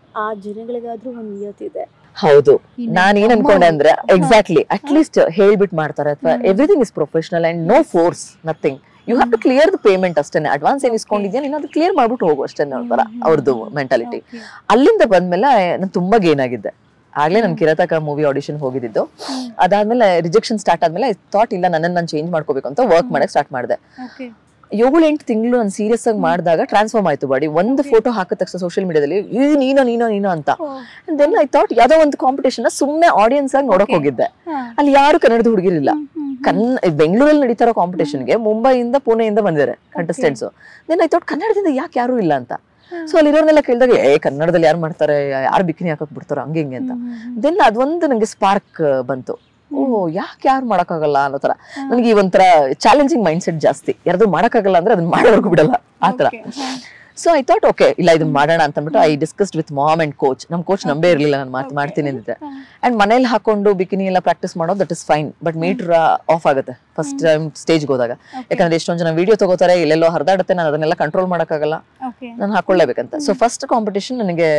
ಆ ಜನಗಳಿಗಾದ್ರೂ ಒಂದು ನಿಯತ್ತಿದೆ ಹೌದು ಇನ್ನು ನಾನ್ ಏನ್ ನಮ್ಮ- ಅನ್ಕೊಂಡೆ ಅಂದ್ರೆ ಹಾ. ಎಕ್ಸಾಕ್ಟ್ಲಿ ಅಟ್ ಲೀಸ್ಟ್ ಹೇಳ್ಬಿಟ್ ಮಾಡ್ತಾರೆ ಅಥವಾ hmm. Everything is professional and no force nothing you have to clear the payment ಅಷ್ಟೇನೆ ಅಡ್ವಾನ್ಸ್ ಏನ್ ಇಸ್ಕೊಂಡಿದ್ಯಾ ನೀನು ಅದು ಕ್ಲಿಯರ್ ಮಾಡ್ಬಿಟ್ಟು ಹೋಗು ಅಷ್ಟೇ ತರ ಹ್ಮ್, ಹ್ಮ್, ಅವ್ರದ್ದು ಹ್ಮ್. Mentality Okay. ಅಲ್ಲಿಂದ ಬಂದ್ಮೇಲೆ ನಾನು ತುಂಬಾ ಗೇನ್ ಆಗಿದ್ದೆ ಆಗ್ಲೇ ನನ್ ಹ್ಮ್. ಕಿರತಕ ಮೂವಿ ಆಡಿಷನ್ ಹೋಗಿದ್ದು ಹ್ಮ್. ಅದಾದ್ಮೇಲೆ ರಿಜೆಕ್ಷನ್ ಸ್ಟಾರ್ಟ್ ಆದ್ಮೇಲೆ ಥಾಟ್ ಇಲ್ಲ ನನ್ನನ್ನು ನಾನು ಚೇಂಜ್ ಮಾಡ್ಕೋಬೇಕು ಅಂತ ವರ್ಕ್ ಹ್ಮ್. ಮಾಡಕ್ ಸ್ಟಾರ್ಟ್ ಮಾಡಿದೆ Okay. ಏಳು ಎಂಟು ತಿಂಗಳು ನಾನು ಸೀರಿಯಸ್ ಆಗಿ ಮಾಡಿದಾಗ ಟ್ರಾನ್ಸ್ಫಾರ್ಮ್ ಆಯ್ತು ಬಾಡಿ ಒಂದು Okay. ಫೋಟೋ ಹಾಕಿದ ತಕ್ಷಣ ಸೋಷಿಯಲ್ ಮೀಡಿಯಾದಲ್ಲಿ ಈ ನೀನೋ ನೀನೋ ನೀನೋ ಅಂತ Oh. ದೆನ್ ಐ ಥಾಟ್ ಯಾವ್ದೋ ಒಂದು ಕಾಂಪಿಟೇಷನ್ ಸುಮ್ನೆ ಆಡಿಯನ್ಸ್ ಆಗಿ ನೋಡಕ್ Okay. ಹೋಗಿದ್ದೆ ಹಾ. ಅಲ್ಲಿ ಯಾರು ಕನ್ನಡದ ಹುಡುಗಿರಿಲ್ಲ ಹ್ಮ್, ಹ್ಮ್, ಹ್ಮ್. ಕನ್ ಬೆಂಗಳೂರಲ್ಲಿ ನಡೀತಾರೋ ಕಾಂಪಿಟೇಷನ್ಗೆ ಮುಂಬೈಯಿಂದ ಪುಣೆಯಿಂದ ಬಂದಿದ್ದಾರೆ ಕಂಟೆಸ್ಟೆಂಟ್ಸ್ ದೆನ್ ಐ ಥಾಟ್ ಕನ್ನಡದಿಂದ ಯಾಕೆ ಯಾರು ಇಲ್ಲ ಅಂತ ಹಾ. ಸೊ ಅಲ್ಲಿರೋರ್ನೆಲ್ಲ ಕೇಳಿದಾಗ ಏ ಕನ್ನಡದಲ್ಲಿ ಯಾರು ಮಾಡ್ತಾರೆ ಯಾರು ಬಿಕಿನಿ ಹಾಕಕ್ ಬಿಡ್ತಾರೋ ಹಂಗೆ ಹಿಂಗೆ ಅಂತ ಹ್ಮ್, ಹ್ಮ್, ಹ್ಮ್. ದೆನ್ ಅದೊಂದು ನಂಗೆ ಸ್ಪಾರ್ಕ್ ಬಂತು ಓ ಯಾಕೆ ಯಾರು ಮಾಡಕ್ಕಾಗಲ್ಲ ಅನ್ನೋ ತರ ಹಾ. ನನಗೆ ಈ ಒಂಥರ ಚಾಲೆಂಜಿಂಗ್ ಮೈಂಡ್ ಸೆಟ್ ಜಾಸ್ತಿ ಯಾರ್ದು ಮಾಡಕ್ಕಾಗಲ್ಲ ಅಂದ್ರೆ ಅದನ್ನ ಮಾಡೋರ್ಗು ಬಿಡಲ್ಲ ಆ ತರ Okay. ಹಾ. ಸೊ ಐ ಥಾಟ್ ಓಕೆ ಇಲ್ಲ ಇದನ್ನ ಮಾಡೋಣ ಅಂತ ಅಂದ್ಬಿಟ್ಟು I discussed with mom and coach ನಮ್ ಕೋಚ್ ನಂಬೇ ಇರ್ಲಿಲ್ಲ ನಾನು ಮಾತು Okay. ಮಾಡ್ತೀನಿ ಅಂದಿದ್ದೆ ಹಾ. ಅಂಡ್ ಮನೇಲಿ ಹಾಕೊಂಡು ಬಿಕಿನಿ ಎಲ್ಲ ಪ್ರಾಕ್ಟೀಸ್ ಮಾಡೋದು that is fine but meter off ಆಗುತ್ತೆ ಫಸ್ಟ್ ಟೈಮ್ ಸ್ಟೇಜ್ಗೆ ಹೋದಾಗ Okay. ಯಾಕಂದ್ರೆ ಎಷ್ಟೊಂದ್ ಜನ ವಿಡಿಯೋ ತಗೋತಾರೆ ಎಲ್ಲೆಲ್ಲೋ ಹರಿದಾಡುತ್ತೆ ನಾನು ಅದನ್ನೆಲ್ಲ ಕಂಟ್ರೋಲ್ ಮಾಡಕ್ಕಾಗಲ್ಲ Okay. ನಾನು ಹಾಕೊಳ್ಳೇಬೇಕಂತ ಸೊ ಫಸ್ಟ್ ಕಾಂಪಿಟೇಷನ್ ನನಗೆ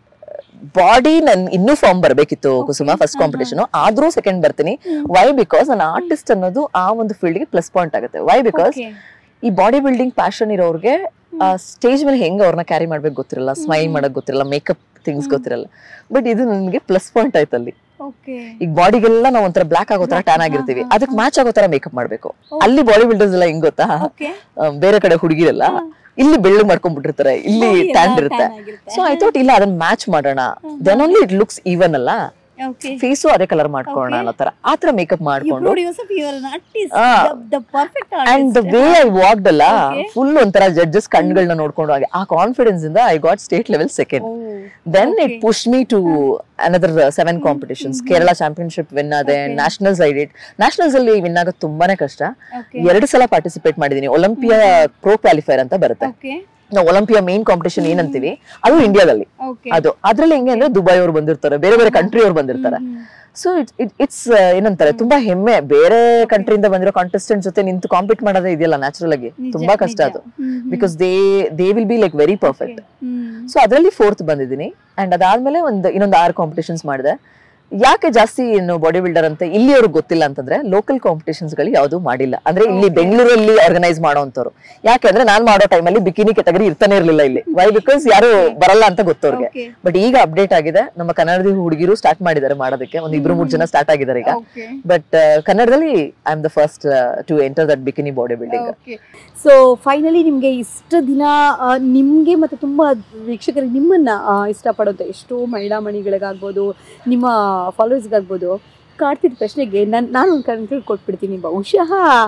ಬಾಡಿ ನನ್ ಇನ್ನೂ ಫಾರ್ಮ್ ಬರ್ಬೇಕಿತ್ತು ಕುಸುಮ ಫಸ್ಟ್ ಹಾ, ಹಾ. ಕಾಂಪಿಟೇಷನ್ ಆದ್ರೂ ಸೆಕೆಂಡ್ ಬರ್ತೀನಿ ಹ್ಮ್. ವೈ ಬಿಕಾಸ್ ನನ್ನ ಆರ್ಟಿಸ್ಟ್ ಅನ್ನೋದು ಆ ಒಂದು ಫೀಲ್ಡ್ ಗೆ ಪ್ಲಸ್ ಪಾಯಿಂಟ್ ಆಗುತ್ತೆ ವೈ ಬಿಕಾಸ್ Okay. ಈ ಬಾಡಿ ಬಿಲ್ಡಿಂಗ್ ಪ್ಯಾಷನ್ ಇರೋರ್ಗೆ ಸ್ಟೇಜ್ ಮೇಲೆ ಹೆಂಗ್ ಅವ್ರನ್ನ ಕ್ಯಾರಿ ಮಾಡ್ಬೇಕು ಗೊತ್ತಿರಲ್ಲ ಸ್ಮೈಲ್ ಹ್ಮ್. ಮಾಡಕ್ ಗೊತ್ತಿರಲ್ಲ ಮೇಕಪ್ ಥಿಂಗ್ಸ್ ಹ್ಮ್. ಗೊತ್ತಿರಲ್ಲ ಬಟ್ ಇದು ನನಗೆ ಪ್ಲಸ್ ಪಾಯಿಂಟ್ ಆಯ್ತು ಅಲ್ಲಿ Okay. ಈಗ ಬಾಡಿಗೆಲ್ಲ ನಾವು ಒಂಥರ ಬ್ಲಾಕ್ ಆಗೋ ತರ Black, ಟ್ಯಾನ್ ಹಾ, ಆಗಿರ್ತೀವಿ ಹಾ, ಅದಕ್ಕೆ ಹಾ. ಮ್ಯಾಚ್ ಆಗೋ ತರ ಮೇಕಪ್ ಮಾಡ್ಬೇಕು Oh. ಅಲ್ಲಿ ಬಾಡಿ ಬಿಲ್ಡರ್ಸ್ ಎಲ್ಲ ಹೆಂಗ್ ಗೊತ್ತಾ Okay. ಆ, ಬೇರೆ ಕಡೆ ಹುಡುಗಿರಲ್ಲ ಹಾ. ಇಲ್ಲಿ ಬೆಳ್ಳಗ್ ಮಾಡ್ಕೊಂಡ್ಬಿಟ್ಟಿರ್ತಾರೆ ಇಲ್ಲಿ Oh, ಎಲ್ಲ ಟ್ಯಾನ್ ಇರುತ್ತೆ tan ಆಗಿರುತ್ತೆ. ಸೊ ಐ ಥಾಟ್ ಇಲ್ಲ ಅದನ್ನ ಮ್ಯಾಚ್ ಮಾಡೋಣ hmm. Then only it looks even ಅಲ್ಲ Okay. ಫೇಸು ಅದೇ ಕಲರ್ ಮಾಡ್ಕೊಳ್ಳೋಣ Okay. ಅನ್ನೋ ತರ ಆ ತರ ಮೇಕಪ್ You ಮಾಡ್ಕೊಂಡು proved yourself you are an artist. ಆ. The, the perfect artist. And the way I walked ಅಲ್ಲ Okay. ಫುಲ್ ಒಂಥರ ಜಡ್ಜಸ್ ಕಣ್ಗಳನ್ನ ನೋಡ್ಕೊಂಡು ಹಾಗೆ ಆ ಕಾನ್ಫಿಡೆನ್ಸ್ ಇಂದ I got state level second Oh. Then it Okay. Push me to another seven competitions hmm. Kerala championship win ಆದೆ Okay. Nationals I did nationals ಅಲ್ಲಿ win ಆಗೋದು ತುಂಬಾನೇ ಕಷ್ಟ Okay. ಎರಡು ಸಲ ಪಾರ್ಟಿಸಿಪೇಟ್ ಮಾಡಿದೀನಿ ಒಲಿಂಪಿಯಾ ಪ್ರೋ ಕ್ವಾಲಿಫೈರ್ ಅಂತ ಬರುತ್ತೆ Okay. ನಾವು ಒಲಿಂಪಿಯಾ ಮೇನ್ ಕಾಂಪಿಟೇಷನ್ ಏನಂತೀವಿ ಅದು ಇಂಡಿಯಾದಲ್ಲಿ Okay. ಅದು ಅದ್ರಲ್ಲಿ ಹೆಂಗೆ ಅಂದ್ರೆ ದುಬೈ ಅವ್ರು ಬಂದಿರ್ತಾರೆ ಬೇರೆ ಬೇರೆ ಕಂಟ್ರಿ ಅವ್ರು ಬಂದಿರ್ತಾರೆ ಹ್ಮ್, ಸೊ ಇಟ್ಸ್ ಇಟ್ಸ್ ಏನಂತಾರೆ ತುಂಬಾ ಹೆಮ್ಮೆ ಬೇರೆ ಕಂಟ್ರಿಯಿಂದ ಬಂದಿರೋ ಕಾಂಟೆಸ್ಟೆಂಟ್ ಜೊತೆ ನಿಂತು ಕಾಂಪೀಟ್ ಮಾಡೋದೇ ಇದೆಯಲ್ಲ ನ್ಯಾಚುರಲ್ ಆಗಿ ನಿಜ, ತುಂಬಾ ಕಷ್ಟ ನಿಜ. ಅದು hmm, hmm. Because they they will be like very perfect Okay. Hmm. So ಅದರಲ್ಲಿ ಫೋರ್ತ್ ಬಂದಿದ್ದೀನಿ ಅಂಡ್ ಅದಾದ್ಮೇಲೆ ಒಂದು ಇನ್ನೊಂದು ಆರು ಕಾಂಪಿಟೇಷನ್ಸ್ ಮಾಡಿದೆ ಯಾಕೆ ಜಾಸ್ತಿ ಏನು ಬಾಡಿ ಬಿಲ್ಡರ್ ಅಂತ ಇಲ್ಲಿ ಅವ್ರಿಗೆ ಗೊತ್ತಿಲ್ಲ ಅಂತಂದ್ರೆ ಲೋಕಲ್ ಕಾಂಪಿಟೇಷನ್ಸ್ ಗಳು ಯಾವ್ದು ಮಾಡಿಲ್ಲ ಅಂದ್ರೆ ಇಲ್ಲಿ Okay. ಬೆಂಗಳೂರಲ್ಲಿ ಆರ್ಗನೈಸ್ ಮಾಡೋಂಥವ್ರು ಯಾಕೆಂದ್ರೆ ನಾನ್ ಮಾಡೋ ಟೈಮಲ್ಲಿ ಬಿಕಿನಿ ಕೆಟಗರಿ ಇರ್ತಾನೆ ಇರ್ಲಿಲ್ಲ ಇಲ್ಲಿ ವೈ ಬಿಕಾಸ್ ಯಾರು ಬರಲ್ಲ ಅಂತ ಗೊತ್ತವ್ರಿಗೆ Okay. ಬಟ್ ಈಗ ಅಪ್ಡೇಟ್ ಆಗಿದೆ ನಮ್ಮ ಕನ್ನಡದ ಹುಡುಗಿರು ಸ್ಟಾರ್ಟ್ ಮಾಡಿದ್ದಾರೆ ಮಾಡೋದಕ್ಕೆ ಒಂದು ಇಬ್ರು ಮೂರು ಜನ ಸ್ಟಾರ್ಟ್ ಆಗಿದ್ದಾರೆ ಈಗ Okay. ಬಟ್ ಕನ್ನಡದಲ್ಲಿ I am the first to enter that bikini body building okay so finally ನಿಮಗೆ ಇಷ್ಟು ದಿನ ಆ, ನಿಮ್ಗೆ ಮತ್ತೆ ತುಂಬಾ ವೀಕ್ಷಕರಿಗೆ ನಿಮ್ಮನ್ನ ಆ, ಇಷ್ಟಪಡುವಂತ ಎಷ್ಟೋ ಮಹಿಳಾ ಮಣಿಗಳಿಗಾಗ್ಬೋದು ನಿಮ್ಮ ಫಾಲೋವರ್ಸ್ಗಾಗ್ಬೋದು ಕಾಡ್ತಿದ್ದ ಪ್ರಶ್ನೆಗೆ ನನ್ ನಾನು ಒಂದು ಕನ್ಫ್ಯೂಸ್ ಕೊಟ್ಬಿಡ್ತೀನಿ ಬಹುಶಃ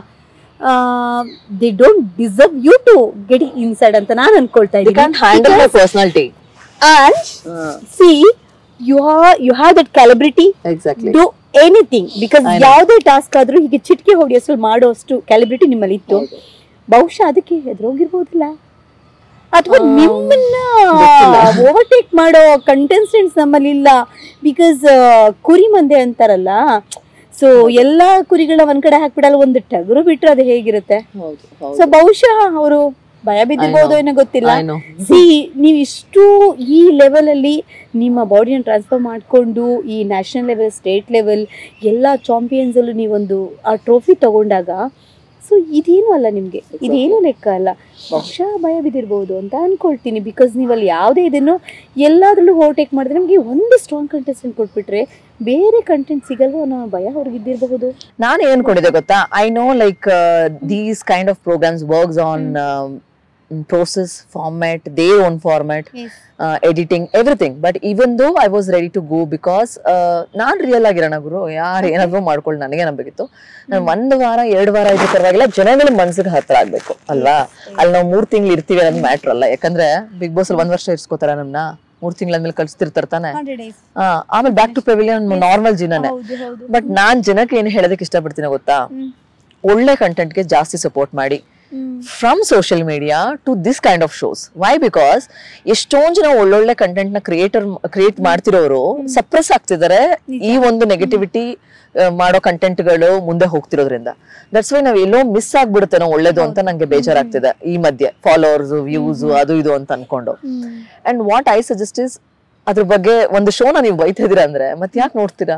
they don't deserve you to get inside ಅಂತ ನಾನು ಅನ್ಕೊಳ್ತಾ ಹ್ಯಾಂಡಲ್ ಮೈ ಇದ್ದೀನಿ personality and see you are you have that calibre exactly do anything because I know. ಯಾವುದೇ ಟಾಸ್ಕ್ ಆದ್ರೂ ಹೀಗೆ ಚಿಟಿಕೆ ಹೊಡೆಯೋಷ್ಟು ಮಾಡುವಷ್ಟು ಕ್ಯಾಲಿಬ್ರಿಟಿ ನಿಮ್ಮಲ್ಲಿ ಇತ್ತು ಬಹುಶಃ ಅದಕ್ಕೆ ಹೆದರೋಗಿರ್ಬೋದಿಲ್ಲ ಅಥವಾ ಆ, ನಿಮ್ಮನ್ನ ಗೊತ್ತಿಲ್ಲ. ಓವರ್ಟೇಕ್ ಮಾಡೋ ಕಂಟೆಸ್ಟೆಂಟ್ಸ್ ನಮ್ಮಲ್ಲಿ ಇಲ್ಲ ಬಿಕಾಸ್ ಕುರಿ ಮಂದೆ ಅಂತಾರಲ್ಲ ಸೊ ಎಲ್ಲಾ ಕುರಿಗಳ ಒಂದ್ ಕಡೆ ಹಾಕ್ಬಿಡಲ್ಲ ಒಂದು ಟಗರು ಬಿಟ್ರೆ ಅದು ಹೇಗಿರುತ್ತೆ ಸೊ ಬಹುಶಃ ಅವರು ಭಯ ಬಿದ್ದಿರ್ಬೋದು I know. ಏನೋ ಗೊತ್ತಿಲ್ಲ ಐ ನೋ ಸಿ ನೀವು ಇಷ್ಟು ಈ ಲೆವೆಲ್ ಅಲ್ಲಿ ನಿಮ್ಮ ಬಾಡಿನ ಟ್ರಾನ್ಸ್ಫರ್ ಮಾಡಿಕೊಂಡು ಈ ನ್ಯಾಷನಲ್ ಲೆವೆಲ್ ಸ್ಟೇಟ್ ಲೆವೆಲ್ ಎಲ್ಲ ಚಾಂಪಿಯನ್ಸ್ ಅಲ್ಲೂ ನೀವೊಂದು ಆ ಟ್ರೋಫಿ ತಗೊಂಡಾಗ ಸೊ ಇದೇನು ಅಲ್ಲ ನಿಮಗೆ ಇದೇನು ಲೆಕ್ಕ ಅಲ್ಲ ಬಹುಶಃ ಭಯ ಬಿದ್ದಿರ್ಬೋದು ಅಂತ ಅನ್ಕೊಳ್ತೀನಿ ಬಿಕಾಸ್ ನೀವಲ್ಲಿ ಯಾವುದೇ ಇದನ್ನು ಎಲ್ಲಾದ್ರಲ್ಲೂ ಓವರ್ಟೇಕ್ ಮಾಡಿದ್ರೆ ನಮಗೆ ಒಂದು ಸ್ಟ್ರಾಂಗ್ ಕಂಟೆಸ್ಟೆಂಟ್ ಕೊಟ್ಬಿಟ್ರೆ ಬೇರೆ ಕಂಟೆಂಟ್ ಸಿಗಲ್ವೋ ಅನ್ನೋ ಭಯ ಅವ್ರಿಗೆ ಇದ್ದಿರಬಹುದು ನಾನು ಏನ್ ಅನ್ಕೊಂಡಿದ್ದೆ ಗೊತ್ತಾ I know like these kind of programs works on process format they own format editing everything but even though I was ready to go because ನಾನ್ ರಿಯಲ್ ಆಗಿರೋಣ ಗುರು ಯಾರು ಏನಾದ್ರು ಮಾಡ್ಕೊಂಡು ನನಗೆ ನಂಬೇಕಿತ್ತು ನಾನು ಒಂದ್ ವಾರ ಎರಡು ವಾರ ಇದ್ದ ಪರವಾಗಿಲ್ಲ ಜನಗಳ ಮನ್ಸಿಗೆ ಹತ್ರ ಆಗ್ಬೇಕು ಅಲ್ವಾ ಅಲ್ಲಿ ನಾವು ಮೂರ್ ತಿಂಗಳು ಇರ್ತೀವಿ ಅನ್ನೋದು ಮ್ಯಾಟ್ರ್ ಅಲ್ಲ ಯಾಕಂದ್ರೆ ಬಿಗ್ ಬಾಸ್ ಅಲ್ಲಿ ಒಂದ್ ವರ್ಷ ಇರ್ಸ್ಕೋತಾರ ನಮ್ನ ಮೂರ್ ತಿಂಗಳಾದ್ಮೇಲೆ ಕಳ್ಸ್ತಿರ್ತಾರ ತಾನೆ ಆ, ಆಮೇಲೆ ಬ್ಯಾಕ್ ಟು ಪೆವಿಲಿಯನ್ ನಾರ್ಮಲ್ ಜೀವನನೇ ಹೌದು ಹೌದು ಬಟ್ ನಾನ್ ಜನಕ್ಕೆ ಏನ್ ಹೇಳೋದಕ್ಕೆ ಇಷ್ಟಪಡ್ತೀನಿ ಗೊತ್ತಾ ಹ್ಮ್. ಒಳ್ಳೆ ಕಂಟೆಂಟ್ಗೆ ಜಾಸ್ತಿ ಸಪೋರ್ಟ್ ಮಾಡಿ hmm. From social media to this kind of shows why because ಎಷ್ಟೊಂದ್ ಜನ ಒಳ್ಳೊಳ್ಳೆ ಕಂಟೆಂಟ್ ನ ಕ್ರಿಯೇಟರ್ ಕ್ರಿಯೇಟ್ ಮಾಡ್ತಿರೋರು ಸಪ್ರೆಸ್ ಆಗ್ತಿದ್ದಾರೆ ಈ ಒಂದು ನೆಗೆಟಿವಿಟಿ ಮಾಡೋ ಕಂಟೆಂಟ್ಗಳು ಮುಂದೆ ಹೋಗ್ತಿರೋದ್ರಿಂದ ದಟ್ಸ್ ವೈ ನಾವ್ ಎಲ್ಲೋ ಮಿಸ್ ಆಗ್ಬಿಡುತ್ತೇನೋ ಒಳ್ಳೇದು ಅಂತ ನಂಗೆ ಬೇಜಾರಾಗ್ತಿದೆ ಈ ಮಧ್ಯೆ ಫಾಲೋವರ್ಸ್ ವ್ಯೂಸ್ ಅದು ಇದು ಅಂತ ಅನ್ಕೊಂಡು hmm. And what I suggest is ಅದ್ರ ಬಗ್ಗೆ ಒಂದು ಶೋನ ನೀವು ಬೈತಾ ಇದೀರಾ ಅಂದ್ರೆ ಮತ್ತೆ ಯಾಕೆ ನೋಡ್ತೀರಾ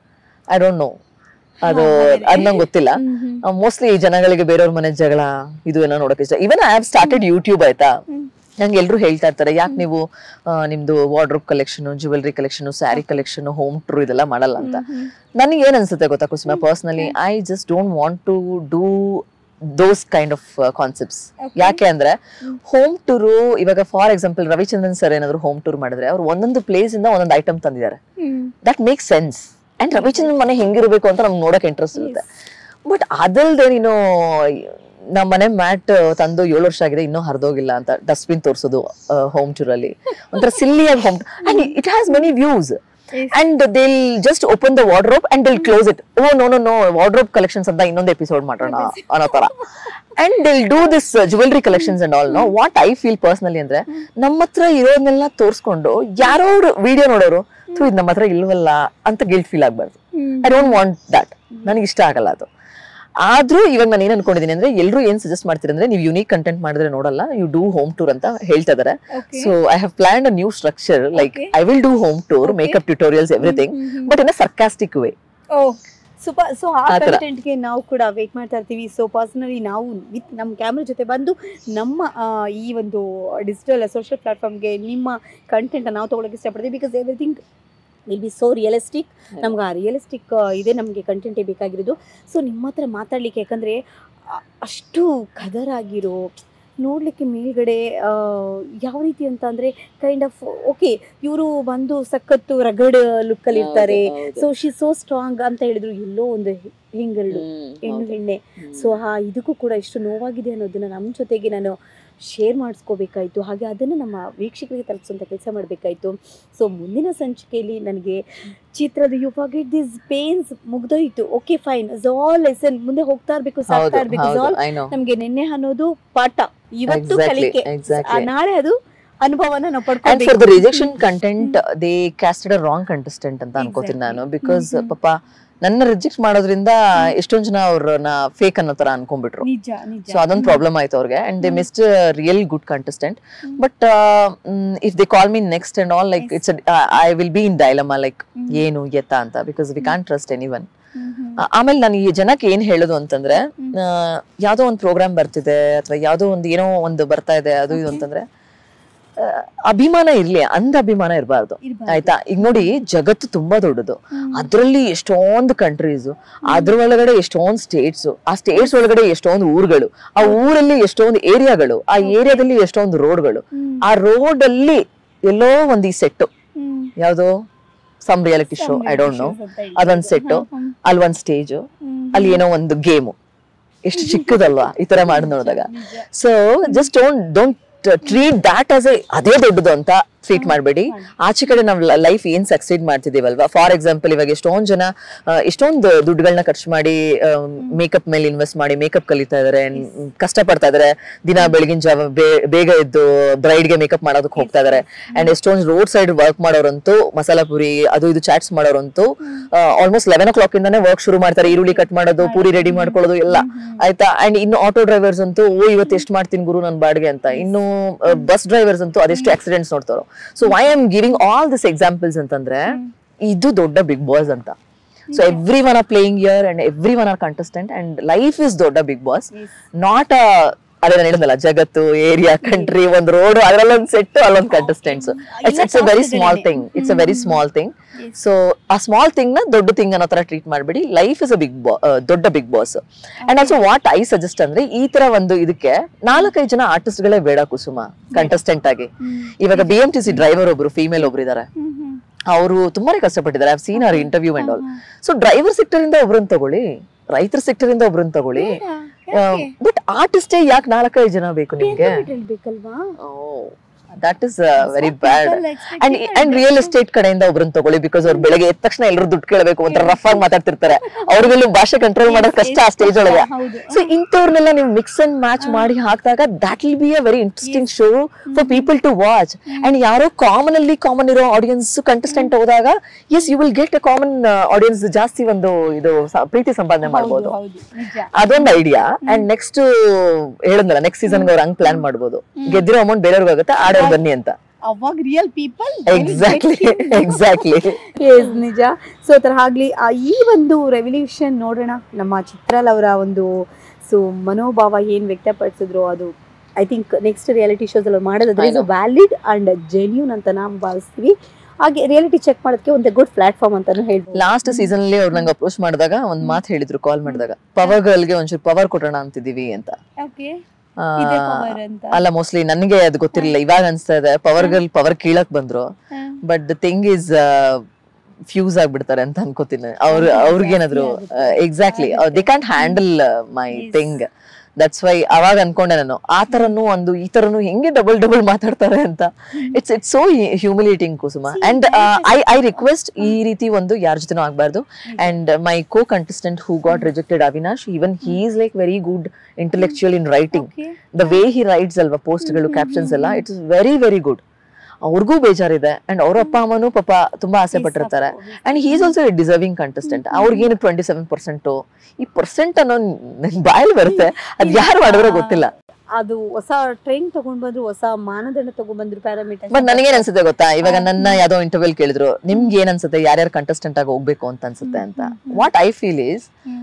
ಐ ಡೋಂಟ್ ನೋ ಅದು ಅದ್ ನಂಗೆ ಗೊತ್ತಿಲ್ಲ ಮೋಸ್ಟ್ಲಿ ಜನಗಳಿಗೆ ಬೇರೆಯವ್ರ ಮನೆ ಜಗಳ ಇದು ಏನೋ ನೋಡಕ್ ಇಷ್ಟ even I have started YouTube ಆಯ್ತಾ ನಂಗೆ ಎಲ್ರು ಹೇಳ್ತಾ ಇರ್ತಾರೆ ಯಾಕೆ ನೀವು ಆ, ನಿಮ್ದು wardrobe collection jewellery collection sari collection home tour ಇದೆಲ್ಲ ಮಾಡಲ್ಲ ಅಂತ ನನಗೆ ಏನ್ ಅನ್ಸುತ್ತೆ ಗೊತ್ತಾ Kusuma personally I just don't want to do those kind of concepts ಯಾಕೆ ಅಂದ್ರೆ ಹೋಮ್ ಟೂರು ಇವಾಗ ಫಾರ್ ಎಕ್ಸಾಂಪಲ್ ರವಿಚಂದ್ರನ್ ಸರ್ ಏನಾದ್ರು ಹೋಮ್ ಟೂರ್ ಮಾಡಿದ್ರೆ ಅವ್ರು ಒಂದೊಂದು ಪ್ಲೇಸ್ ಇಂದ ಒಂದೊಂದು ಐಟಮ್ ತಂದಿದ್ದಾರೆ that make sense and Ravichandran ಮನೆ ಹೆಂಗಿರ್ಬೇಕು ಅಂತ ನಮ್ಗೆ ನೋಡಕ್ ಇಂಟ್ರೆಸ್ಟ್ ಇರುತ್ತೆ ಬಟ್ ಅದಲ್ದೆ ನೀನು ನಮ್ಮ ಮನೆ ಮ್ಯಾಟ್ ತಂದು ಏಳು ವರ್ಷ ಆಗಿದೆ ಇನ್ನೂ ಹರಿದೋಗಿಲ್ಲ ಅಂತ ಡಸ್ಟ್ಬಿನ್ ತೋರಿಸೋದು ಹೋಮ್ ಟೂರ್ ಅಲ್ಲಿ ಒಂಥರ ಸಿಲ್ಲಿಯಾಗಿ home and it has many views and they'll just open the wardrobe and they'll close it oh no no no wardrobe collections ಅಂತ ಇನ್ನೊಂದು ಎಪಿಸೋಡ್ ಮಾಡೋಣ ಅನ್ನೋ ತರ and they'll do this jewellery collections and all no what I feel personally ಅಂದ್ರೆ ನಮ್ಮ ಹತ್ರ ಇರೋದನ್ನೆಲ್ಲ ತೋರಿಸ್ಕೊಂಡು ಯಾರೋ ವಿಡಿಯೋ ನೋಡೋರು ಥೂ ಇದು ನಮ್ಮ ಹತ್ರ ಇಲ್ವಲ್ಲ ಅಂತ ಗಿಲ್ಟ್ ಫೀಲ್ ಆಗ್ಬಾರ್ದು ಐ ಡೋಂಟ್ ವಾಂಟ್ ದಟ್ ನನಗೆ ಇಷ್ಟ ಆಗಲ್ಲ ಅದು ಆದ್ರೂ ಇವಾಗ ನಾನು ಏನ್ ಅನ್ಕೊಂಡಿದೀನಿ ಅಂದ್ರೆ ಎಲ್ಲರೂ ಏನ್ ಸಜೆಸ್ಟ್ ಮಾಡ್ತೀರಿ ಅಂದ್ರೆ ನೀವು ಯುನೀಕ್ ಕಂಟೆಂಟ್ ಮಾಡಿದ್ರೆ ನೋಡಲ್ಲ ಯು ಡೂ ಹೋಮ್ ಟೂರ್ ಅಂತ ಹೇಳ್ತಾ ಇದಾರೆ so I have plan a new structure like Okay. I will do home tour makeup tutorials everything but in a sarcastic way oh super so ಆ ಆ ಥರ. ಕಂಟೆಂಟ್ಗೆ ನಾವು ಕೂಡ ವೇಟ್ ಮಾಡ್ತಾ ಇರ್ತೀವಿ ಸೊ ಪರ್ಸನಲಿ ನಾವು ವಿತ್ ನಮ್ಮ ಕ್ಯಾಮ್ರಾ ಜೊತೆ ಬಂದು ನಮ್ಮ ಆ, ಈ ಒಂದು ಡಿಜಿಟಲ್ ಸೋಷಿಯಲ್ ಪ್ಲಾಟ್ಫಾರ್ಮ್ಗೆ ನಿಮ್ಮ ಕಂಟೆಂಟ್ ನಾವು ತೊಗೊಳಕ್ಕೆ ಇಷ್ಟಪಡ್ತೀವಿ because everything will be so realistic ನಮ್ಗೆ ಆ ರಿಯಲಿಸ್ಟಿಕ್ ಇದೇ ನಮಗೆ ಕಂಟೆಂಟೇ ಬೇಕಾಗಿರೋದು ಸೊ ನಿಮ್ಮ ಹತ್ರ ಮಾತಾಡ್ಲಿಕ್ಕೆ ಯಾಕಂದರೆ ಅಷ್ಟು ಕದರಾಗಿರೋ ನೋಡಲಿಕ್ಕೆ ಮೇಲ್ಗಡೆ ಆ, ಯಾವ ರೀತಿ ಅಂತ ಅಂದರೆ ಕೈಂಡ್ ಆಫ್ ಓಕೆ ಇವರು ಬಂದು ಸಖತ್ತು ರಗಡ್ ಲುಕ್ಕಲ್ಲಿ ಇರ್ತಾರೆ ಸೊ ಶಿ ಸೋ ಸ್ಟ್ರಾಂಗ್ ಅಂತ ಹೇಳಿದ್ರು ಎಲ್ಲೋ ಒಂದು ಹೆ- ಹೆಂಗರಳು ಹೆಣ್ಣು ಹೆಣ್ಣೆ ಸೊ ಆ ಇದಕ್ಕೂ ಕೂಡ ಎಷ್ಟು ನೋವಾಗಿದೆ ಅನ್ನೋದನ್ನ ನಮ್ಮ ಜೊತೆಗೆ ನಾನು ಶೇರ್ ಮಾಡಿಸ್ಕೋಬೇಕಾಯ್ತು ಹಾಗೆ ಅದನ್ನು ನಮ್ಮ ವೀಕ್ಷಕರಿಗೆ ತಲುಪಿಸುವಂಥ ಕೆಲಸ ಮಾಡಬೇಕಾಯ್ತು ಸೊ ಮುಂದಿನ ಸಂಚಿಕೆಯಲ್ಲಿ ನನಗೆ ಚಿತ್ರದ ಯು ಫಾರ್ಗೆಟ್ ದಿಸ್ ಪೇನ್ಸ್ ಮುಗ್ದೋಯ್ತು ಓಕೆ ಫೈನ್ ಆಲ್ ಲೆಸನ್ ಮುಂದೆ ಹೋಗ್ತಾ ಇರ್ಬೇಕು ಸಾಕ್ತಾ ಹೌದು ಇರ್ಬೇಕು ಹೌದು all ಐ ನೋ ನಮ್ಗೆ ನಿನ್ನೆ ಅನ್ನೋದು ಪಾಠ ಇವತ್ತು ಎಕ್ಸಾಕ್ಟ್ಲಿ ಕಲಿಕೆ ಆ ಎಕ್ಸಾಕ್ಟ್ಲಿ ನಾಳೆ ಅದು ಅನುಭವನ ನಾವು ಅಂಡ್ ಫಾರ್ ಪಡ್ಕೊಳ್ಬೇಕು the rejection content they casted a wrong contestant ಅಂತ ಅನ್ಕೋತೀನಿ ನಾನು Exactly. ಬಿಕಾಸ್ ಹ್ಮ್, ಹ್ಮ್. ಪಾಪ ನನ್ನ ರಿಜೆಕ್ಟ್ ಮಾಡೋದ್ರಿಂದ ಎಷ್ಟೊಂದ್ ಜನ ಅವ್ರನ್ನ ಫೇಕ್ ಅನ್ನೋ ತರ ಅನ್ಕೊಂಡ್ಬಿಟ್ರು ನಿಜ ನಿಜ ಸೊ ಅದೊಂದು ಪ್ರಾಬ್ಲಮ್ ಆಯ್ತು ಅವ್ರಿಗೆ and they hmm. Missed real good contestant hmm. But if they call me next and all like Yes. It's I will be in dilemma like hmm. ಏನು ಎತ್ತ ಅಂತ because we can't trust anyone hmm, hmm. ಆಮೇಲೆ ನಾನು ಈ ಜನಕ್ಕೆ ಏನ್ ಹೇಳೋದು ಅಂತಂದ್ರೆ ಹ್ಮ್. ಆ, ಯಾವ್ದೋ ಒಂದು ಪ್ರೋಗ್ರಾಮ್ ಬರ್ತಿದೆ ಅಥವಾ ಯಾವ್ದೋ ಒಂದು ಏನೋ ಒಂದು ಬರ್ತಾ ಇದೆ ಅದು ಇದು Okay. ಅಂತಂದ್ರೆ ಆ, ಅಭಿಮಾನ ಇರ್ಲಿ ಅಂದ ಅಭಿಮಾನ ಇರಬಾರ್ದು ಇರ್ಬಾರ್ದು. ಆಯ್ತಾ ಈಗ ನೋಡಿ ಜಗತ್ತು ತುಂಬಾ ದೊಡ್ಡದು ಹ್ಮ್. ಅದ್ರಲ್ಲಿ ಎಷ್ಟೊಂದು ಕಂಟ್ರೀಸ್ ಅದ್ರ ಒಳಗಡೆ ಎಷ್ಟೊಂದು ಸ್ಟೇಟ್ಸ್ ಆ ಸ್ಟೇಟ್ಸ್ ಒಳಗಡೆ ಎಷ್ಟೊಂದು ಊರುಗಳು ಆ ಊರಲ್ಲಿ ಎಷ್ಟೊಂದು ಏರಿಯಾಗಳು ಆ ಏರಿಯಾದಲ್ಲಿ ಎಷ್ಟೊಂದು ರೋಡ್ಗಳು ಹ್ಮ್. ಆ ರೋಡ್ ಅಲ್ಲಿ ಎಲ್ಲೋ ಒಂದು ಈ ಸೆಟ್ ಹ್ಮ್. ಯಾವ್ದೋ some reality show I don't know ಅದೊಂದ್ ಸೆಟ್ ಅಲ್ಲಿ ಒಂದ್ ಸ್ಟೇಜ್ ಅಲ್ಲಿ ಏನೋ ಒಂದು ಗೇಮು ಎಷ್ಟು ಚಿಕ್ಕದಲ್ವಾ ಈ ತರ ಮಾಡಿ ನೋಡಿದಾಗ so just don't don't treat that as a ಅದೇ ದೊಡ್ಡದು ಅಂತ ಟ್ರೀಟ್ ಮಾಡಬೇಡಿ ಆಚೆ ಕಡೆ ನಾವು ಲೈಫ್ ಏನ್ ಸಕ್ಸೀಡ್ ಮಾಡ್ತಿದೀವಲ್ವಾ ಫಾರ್ ಎಕ್ಸಾಂಪಲ್ ಇವಾಗ ಎಷ್ಟೊಂದ್ ಜನ ಆ, ಎಷ್ಟೊಂದು ದುಡ್ಡುಗಳನ್ನ ಖರ್ಚು ಮಾಡಿ ಮೇಕಪ್ ಮೇಲೆ ಇನ್ವೆಸ್ಟ್ ಮಾಡಿ ಮೇಕಪ್ ಕಲಿತಾ ಇದಾರೆ ಕಷ್ಟ ಪಡ್ತಾ ಇದಾರೆ ದಿನ ಬೆಳಗಿನ ಜಾವ ಬೇ- ಬೇಗ ಎದ್ದು ಬ್ರೈಡ್ಗೆ ಮೇಕಪ್ ಮಾಡೋದಕ್ಕೆ ಹೋಗ್ತಾ ಇದಾರೆ ಅಂಡ್ ಎಷ್ಟೊಂದು ರೋಡ್ ಸೈಡ್ ವರ್ಕ್ ಮಾಡೋರಂತೂ ಮಸಾಲಾ ಪುರಿ ಅದು ಇದು ಚಾಟ್ಸ್ ಮಾಡೋರಂತೂ ಆಲ್ಮೋಸ್ಟ್ ಲೆವೆನ್ ಓ ಕ್ಲಾಕ್ ಇಂದಾನೆ ವರ್ಕ್ ಶುರು ಮಾಡ್ತಾರೆ ಈರುಳ್ಳಿ ಕಟ್ ಮಾಡೋದು ಪೂರಿ ರೆಡಿ ಮಾಡ್ಕೊಳ್ಳೋದು ಎಲ್ಲ ಆಯ್ತಾ ಅಂಡ್ ಇನ್ನು ಆಟೋ ಡ್ರೈವರ್ಸ್ ಅಂತೂ ಓ ಇವತ್ತು ಎಷ್ಟು ಮಾಡ್ತೀನಿ ಗುರು ನನ್ ಬಾಡಿಗೆ ಅಂತ ಇನ್ನು ಬಸ್ ಡ್ರೈವರ್ಸ್ ಅಂತೂ ಅದೆಷ್ಟು ಆಕ್ಸಿಡೆಂಟ್ಸ್ ನೋಡ್ತಾರೋ so why am giving all this examples ಅಂತಂದ್ರೆ ಇದು ದೊಡ್ಡ ಬಿಗ್ ಬಾಸ್ ಅಂತ so everyone are playing here and everyone are contestant and life is ದೊಡ್ಡ ಬಿಗ್ ಬಾಸ್ ನಾಟ್ ಅ ಅದೇ ನಾನು ಹೇಳಿದ್ನಲ್ಲ ಜಗತ್ತು ಏರಿಯಾ ಕಂಟ್ರಿ ಒಂದು ರೋಡ್ ಅದ್ರಲ್ಲೊಂದು ಸೆಟ್ ಅಲ್ಲೊಂದು contestants it's it's a very small thing it's a very small thing so ಆ small thing ನ ದೊಡ್ಡ ಥಿಂಗ್ ಅನ್ನೋ ತರ ಟ್ರೀಟ್ ಮಾಡಬೇಡಿ ಲೈಫ್ ಇಸ್ ಅ ಬಿಗ್ ದೊಡ್ಡ Bigg Boss and also what I suggest ಅಂದ್ರೆ ಈ ತರ ಒಂದು ಇದಕ್ಕೆ ನಾಲ್ಕೈದು ಜನ ಆರ್ಟಿಸ್ಟ್ ಗಳೇ ಬೇಡ ಕುಸುಮ ಕಂಟೆಸ್ಟೆಂಟ್ ಆಗಿ ಇವಾಗ B M T C driver ಒಬ್ರು ಫೀಮೇಲ್ ಒಬ್ರು ಇದಾರೆ ಅವರು ತುಂಬಾನೇ ಕಷ್ಟಪಟ್ಟಿದ್ದಾರೆ ಐವ್ ಸೀನ್ ಅವ್ರ interview and all so driver sector ಇಂದ ಒಬ್ರನ್ನ ತಗೊಳ್ಳಿ ರೈತರ ಸೆಕ್ಟರ್ ಇಂದ ಒಬ್ರನ್ನ ತಗೊಳ್ಳಿ ಬಟ್ ಆರ್ಟಿಸ್ಟೇ ಯಾಕೆ ನಾಲ್ಕೈದು ಜನ ಬೇಕು ನಿಮ್ಗೆ ಬೇಕಲ್ವಾ that is very bad and and real estate ಕಡೆಯಿಂದ ಒಬ್ರನ್ನ ತಗೊಳ್ಳಿ ಬಿಕಾಸ್ ಅವ್ರು ಬೆಳಗ್ಗೆ ಎದ್ದ ತಕ್ಷಣ ಎಲ್ಲರೂ ದುಡ್ಡು ಕೇಳಬೇಕು ಒಂಥರ ರಫ್ ಆಗಿ ಮಾತಾಡ್ತಿರ್ತಾರೆ ಅವ್ರಿಗೆಲ್ಲೂ ಭಾಷೆ ಕಂಟ್ರೋಲ್ ಮಾಡೋದು ಕಷ್ಟ ಆ ಸ್ಟೇಜ್ ಒಳಗೆ ಸೊ ಇಂಥವ್ರನ್ನೆಲ್ಲ ನೀವು ಮಿಕ್ಸ್ ಅಂಡ್ ಮ್ಯಾಚ್ ಮಾಡಿ ಹಾಕಿದಾಗ that will be a very interesting show for people to watch and ಯಾರೋ ಕಾಮನ್ ಅಲ್ಲಿ ಕಾಮನ್ ಇರೋ ಆಡಿಯನ್ಸ್ ಕಂಟೆಸ್ಟೆಂಟ್ ಹೋದಾಗ as you will get a common audience ಜಾಸ್ತಿ ಒಂದು ಇದು ಸ- ಪ್ರೀತಿ ಸಂಪಾದನೆ ಮಾಡ್ಬೋದು ಅದೊಂದು ಐಡಿಯಾ ಅಂಡ್ ನೆಕ್ಸ್ಟ್ ಹೇಳಿದ್ನಲ್ಲ ನೆಕ್ಸ್ಟ್ ಸೀಸನ್ ಅವ್ರು ಹಂಗ್ ಪ್ಲಾನ್ ಮಾಡ್ಬೋದು ಗೆದ್ದಿರೋ ಅಮೌಂಟ್ ಬೇರೆಯವ್ರಿಗೆ ಆಗುತ್ತೆ ಆಡೋರು ಬನ್ನಿ ಅಂತ ಅವಾಗ real people exactly exactly yes ನಿಜ ಸೊ ತರ ಆಗ್ಲಿ ಆ, ಈ ಒಂದು ರೆವಲ್ಯೂಷನ್ ನೋಡೋಣ ನಮ್ಮ ಚಿತ್ರಲ್ ಅವರ ಒಂದು ಸೊ ಮನೋಭಾವ ಏನ್ ವ್ಯಕ್ತಪಡಿಸಿದ್ರು ಅದು I think next reality shows ಅಲ್ಲಿ ಮಾಡೋದಾದ್ರೆ I ಇದು know. ವ್ಯಾಲಿಡ್ ಅಂಡ್ ಜೆನ್ಯೂನ್ ಅಂತ ನಾವು ಭಾವಿಸ್ತೀವಿ ಹಾಗೆ ರಿಯಾಲಿಟಿ ಚೆಕ್ ಮಾಡೋದಕ್ಕೆ ಒಂದು ಗುಡ್ ಪ್ಲಾಟ್ಫಾರ್ಮ್ ಅಂತಾನು ಹೇಳ್ಬೋದು ಲಾಸ್ಟ್ ಸೀಸನ್ ಅಲ್ಲಿ ಅವ್ರು ನಂಗೆ ಅಪ್ರೋಚ್ ಮಾಡಿದಾಗ ಒಂದ್ ಮಾತು ಹೇಳಿದ್ರು ಕಾಲ್ ಮಾಡಿದಾಗ ಪವರ್ ಗರ್ಲ್ಗೆ ಒಂಚೂರು ಪವರ್ ಕೊಡೋಣ ಅಂತಿದೀವಿ ಅಂತ ಓಕೆ ಆ, ಇದೆ ಪವರ್ ಅಂತ ಅಲ್ಲ ಮೋಸ್ಟ್ಲಿ ನನಗೆ ಅದು ಗೊತ್ತಿರಲಿಲ್ಲ ಇವಾಗ ಅನ್ಸ್ತಾ ಇದೆ ಪವರ್ ಗರ್ಲ್ ಪವರ್ ಕೀಳಕ್ ಬಂದ್ರು ಹಾ. But the thing is fuse ಆಗ್ಬಿಡ್ತಾರೆ ಅಂತ ಅನ್ಕೋತೀನಿ ಅವ್ರ ಹೌದು, ಅವ್ರಿಗೇನಾದ್ರು ಜಾಸ್ತಿ ಆಗುತ್ತೆ. Exactly they can't handle my Yes. Thing that's why ಅವಾಗ ಅನ್ಕೊಂಡೆ ನಾನು ಆ ತರನು ಒಂದು ಈ ತರನು ಹೆಂಗೆ ಡಬಲ್ ಡಬಲ್ ಮಾತಾಡ್ತಾರೆ ಅಂತ it's it's so humiliating Kusuma See, and that I I request ಈ ರೀತಿ ಒಂದು ಯಾರ ಜೊತೆನೂ ಆಗ್ಬಾರ್ದು and my co contestant who got rejected Avinash even he is like very good intellectual in writing Okay. The way he writes ಅಲ್ವಾ ಪೋಸ್ಟ್ಗಳು captions ಎಲ್ಲ it's very very good ಅವ್ರಿಗೂ ಬೇಜಾರಿದೆ ಅಂಡ್ ಅವ್ರ ಅಪ್ಪ ಅಮ್ಮನೂ ಪಾಪ ತುಂಬಾ ಆಸೆ Yes, ಪಟ್ಟಿರ್ತಾರೆ of course. And he is also deserving contestant ಅವ್ರಿಗೇನು ಟ್ವೆಂಟಿ ಸೆವೆನ್ ಪರ್ಸೆಂಟ್ ಈ ಪರ್ಸೆಂಟ್ ಅನ್ನೋ ಬಾಯಲ್ಲಿ ಬರುತ್ತೆ ಅದ್ ಯಾರು ಮಾಡಿದ್ರೋ ಗೊತ್ತಿಲ್ಲ ಅದು ಹೊಸ ಟ್ರೈನ್ ತಗೊಂಡ್ ಬಂದ್ರು ಹೊಸ ಮಾನದಂಡ ತಗೊಂಡ್ ಬಂದ್ರು ಪ್ಯಾರಾಮೀಟರ್ ಬಟ್ ನನಗೇನ್ ಅನ್ಸುತ್ತೆ ಗೊತ್ತಾ ಇವಾಗ ನನ್ನ ಯಾವ್ದೋ ಇಂಟರ್ವ್ಯೂ ಕೇಳಿದ್ರು ನಿಮ್ಗೆ ಏನ್ ಅನ್ಸುತ್ತೆ ಯಾರ್ಯಾರು ಕಂಟೆಸ್ಟೆಂಟ್ ಆಗಿ ಹೋಗ್ಬೇಕು ಅಂತ ಅನ್ಸುತ್ತೆ ಅಂತ what I feel is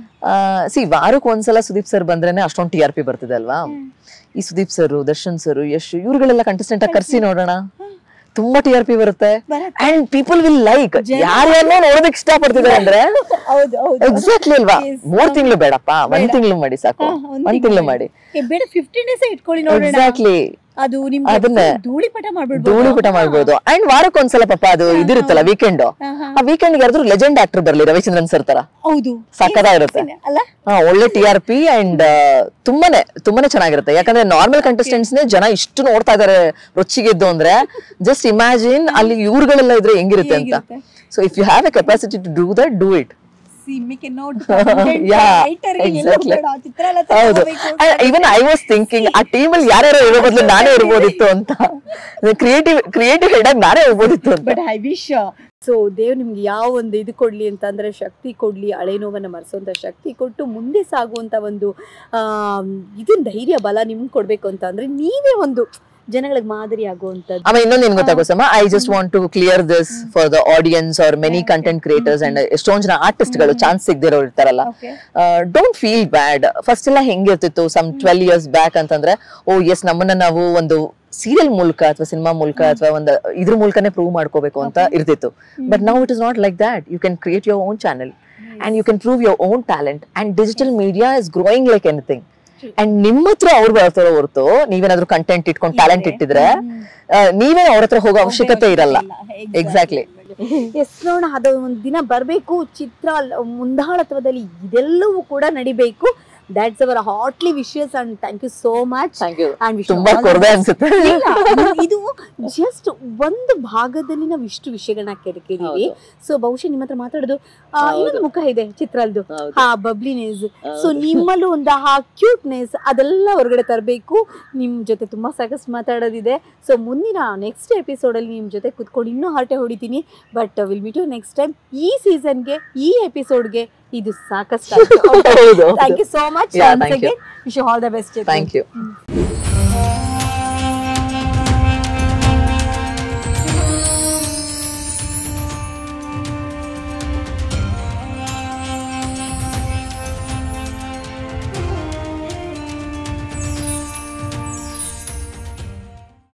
see ವಾರಕ್ಕೆ ಒಂದ್ಸಲ ಸುದೀಪ್ ಸರ್ ಬಂದ್ರೇನೆ ಅಷ್ಟೊಂದು ಟಿ ಆರ್ ಪಿ ಬರ್ತಿದೆ ಅಲ್ವಾ ಈ ಸುದೀಪ್ ಸರ್ ದರ್ಶನ್ ಸರ್ ಯಶ್ ಇವ್ರುಗಳೆಲ್ಲ ಕಂಟೆಸ್ಟೆಂಟ್ ಆಗಿ ಕರ್ಸಿ ನೋಡೋಣ ತುಂಬಾ ಟಿ ಆರ್ ಪಿ ಬರುತ್ತೆ ಅಂಡ್ ಪೀಪಲ್ ವಿಲ್ ಲೈಕ್ ಜನ- ಯಾರ್ಯಾರನ್ನೋ ನೋಡೋದಕ್ಕೆ ಇಷ್ಟ ಪಡ್ತಿದ್ದಾರೆ ಅಂದ್ರೆ ಹೌದು ಹೌದು ಎಕ್ಸಾಕ್ಟ್ಲಿ ಅಲ್ವಾ Yes. ಮೂರ್ ತಿಂಗಳು ಬೇಡಪ್ಪ ಒಂದ್ ಬೇಡ. ತಿಂಗಳು ಮಾಡಿ ಸಾಕು ಹಾ, ಒಂದ್ ಒಂದ್ ತಿಂಗಳು ಮಾಡಿ ಏ, ಬೇಡ ಫಿಫ್ಟೀನ್ ಡೇಸ್ ಇಟ್ಕೊಳ್ಳಿ ನೋಡೋಣ ಎಕ್ಸಾಕ್ಟ್ಲಿ ಅದು ನಿಮ್ಗೆ ಅದನ್ನೇ. ಧೂಳಿ ಪಟ ಮಾಡ್ಬಿಡ್ಬೋದು ಧೂಳು ಪಟ ಮಾಡ್ಬೋದು ಅಂಡ್ ವಾರಕ್ಕೆ ಒಂದ್ಸಲ ಪಾಪ ಅದು ಇದಿರುತ್ತಲ್ಲ ವೀಕೆಂಡ್ ಹಾ, ಹಾ. ಆ ವೀಕೆಂಡ್ ಯಾರಾದ್ರೂ ಲೆಜೆಂಡ್ ಆಕ್ಟರ್ ಬರ್ಲಿ ರವಿಚಂದ್ರನ್ ಸರ್ ತರ ಹೌದು ಸಕ್ಕತ್ತಾಗಿರುತ್ತೆ. ಅಲ್ಲ ಹಾ ಒಳ್ಳೆ ಟಿ ಆರ್ ಪಿ ಅಂಡ್ ತುಂಬಾನೇ ತುಂಬಾನೇ ಚೆನ್ನಾಗಿರುತ್ತೆ ಯಾಕಂದ್ರೆ ನಾರ್ಮಲ್ ಕಂಟೆಸ್ಟೆಂಟ್ಸ್ ನೇ ಜನ ಇಷ್ಟು ನೋಡ್ತಾ ಇದಾರೆ ರೊಚ್ಚಿಗೆದ್ದು ಅಂದ್ರೆ ಜಸ್ಟ್ ಇಮ್ಯಾಜಿನ್ ಅಲ್ಲಿ ಇವ್ರುಗಳೆಲ್ಲ ಇದ್ರೆ ಹೆಂಗಿರುತ್ತೆ ಅಂತ ಹೇಗಿರುತ್ತೆ? So if you have a capacity to do that do it ಸಿಮ್ಮಿಗೆ ನೋಡ್ Yeah, exactly. ಹೌದು ಇವನ್ ಐ ವಾಸ್ ಥಿಂಕಿಂಗ್ ಆ ಟೀಮ್ ಅಲ್ಲಿ ಯಾರ್ಯಾರು ಇರೋ ಬದಲು ನಾನೇ ಇರ್ಬೋದಿತ್ತು ಅಂತ ಕ್ರಿಯೇಟಿವ್ ಕ್ರಿಯೇಟಿವ್ ಹೆಡ್ ಆಗಿ ನಾನೇ ಇರ್ಬೋದಿತ್ತು ಅಂತ ಬಟ್ ಐ ವಿಶ್ ಸೊ ದೇವ್ ನಿಮ್ಗೆ ಯಾವ ಒಂದು ಇದು ಕೊಡ್ಲಿ ಅಂತ ಅಂದ್ರೆ ಶಕ್ತಿ ಕೊಡ್ಲಿ ಹಳೆ ನೋವನ್ನ ಮರೆಸುವಂತ ಶಕ್ತಿ ಕೊಟ್ಟು ಮುಂದೆ ಸಾಗುವಂತ ಒಂದು ಆ ಇದನ್ ಧೈರ್ಯ ಬಲ ನಿಮ್ಗೆ ಕೊಡ್ಬೇಕು ಅಂತ ಅಂದ್ರೆ ನೀವೇ ಒಂದು ಜನಗಳಿಗೆ ಮಾದರಿ ಆಗುವಂತದ್ದು ಆಮೇಲೆ ಇನ್ನೊಂದು ಏನ್ ಗೊತ್ತಾ ಗೊತ್ತಮ್ಮ I just want to clear this for the audience are many content creators and ಎಷ್ಟೊಂದ್ ಜನ ಆರ್ಟಿಸ್ಟ್ ಗಳು ಚಾನ್ಸ್ ಸಿಗದಿರೋರು ಇರ್ತಾರಲ್ಲ okay don't feel bad first ಎಲ್ಲ ಹೆಂಗಿರ್ತಿತ್ತು ಸಮ್ ಟ್ವೆಲ್ ಇಯರ್ಸ್ ಬ್ಯಾಕ್ ಅಂತಂದ್ರೆ ಓ ಎಸ್ ನಮ್ಮನ್ನ ನಾವು ಒಂದು ಸೀರಿಯಲ್ ಮೂಲಕ ಅಥವಾ ಸಿನಿಮಾ ಮೂಲಕ ಅಥವಾ ಒಂದು ಇದ್ರ ಮೂಲಕನೇ ಪ್ರೂವ್ ಮಾಡ್ಕೋಬೇಕು ಅಂತ ಇರ್ತಿತ್ತು but now it is not like that you can create your own channel and you can prove your own talent and digital media is growing like anything True. And ನಿಮ್ಮ ಹತ್ರ ಅವ್ರು ಬರ್ತಾರೋ ಹೊರತು ನೀವೇನಾದ್ರೂ ಕಂಟೆಂಟ್ ಇಟ್ಕೊಂಡು ಟ್ಯಾಲೆಂಟ್ ಇಟ್ಟಿದ್ರೆ ಆ, ನೀವೇ ಅವ್ರ ಹತ್ರ ಹೋಗೋ ಅವಶ್ಯಕತೆ ಇರಲ್ಲ ಎಕ್ಸಾಕ್ಟ್ಲಿ ಎಸ್ ನೋಡೋಣ ಅದು ಒಂದು ದಿನ ಬರಬೇಕು ಚಿತ್ರ ಲ- ಮುಂದಾಳತ್ವದಲ್ಲಿ ಇದೆಲ್ಲವೂ ಕೂಡ ನಡಿಬೇಕು that's our heartly wishes and thank you so much thank you and ತುಂಬಾ ಕೊರದೆ ಅನ್ಸುತ್ತೆ ಇಲ್ಲ, ಇದು ಜಸ್ಟ್ ಒಂದು ಭಾಗದಲ್ಲಿ ನಾವು ಇಷ್ಟು ವಿಷಯಗಳನ್ನ ಕೇಳಿದೀವಿ ಸೊ ಬಹುಶಃ ನಿಮ್ಮ ಹತ್ರ ಮಾತಾಡೋದು ಆ, ಹೌದು. ಇನ್ನೊಂದು ಮುಖ ಇದೆ ಚಿತ್ರಲ್ದು ಹೌದು. ಹಾ ಬಬ್ಲಿನೆಸ್ ಹೌದು. ಸೊ ನಿಮ್ಮಲ್ಲೂ ಒಂದು ಆ ಕ್ಯೂಟ್ನೆಸ್ ಅದೆಲ್ಲ ಹೊರಗಡೆ ತರಬೇಕು ನಿಮ್ ಜೊತೆ ತುಂಬಾ ಸಾಕಷ್ಟು ಮಾತಾಡೋದಿದೆ ಸೊ ಮುಂದಿನ ನೆಕ್ಸ್ಟ್ ಎಪಿಸೋಡ್ ಅಲ್ಲಿ ನಿಮ್ ಜೊತೆ ಕುತ್ಕೊಂಡು ಇನ್ನೂ ಹರಟೆ ಹೊಡಿತೀನಿ but will meet you next time ಈ ಸೀಸನ್ಗೆ ಈ ಎಪಿಸೋಡ್ಗೆ ಇದು ಸಾಕಷ್ಟು ಹೌದು thank you so much Yeah, thank you. Wish all the best thank you you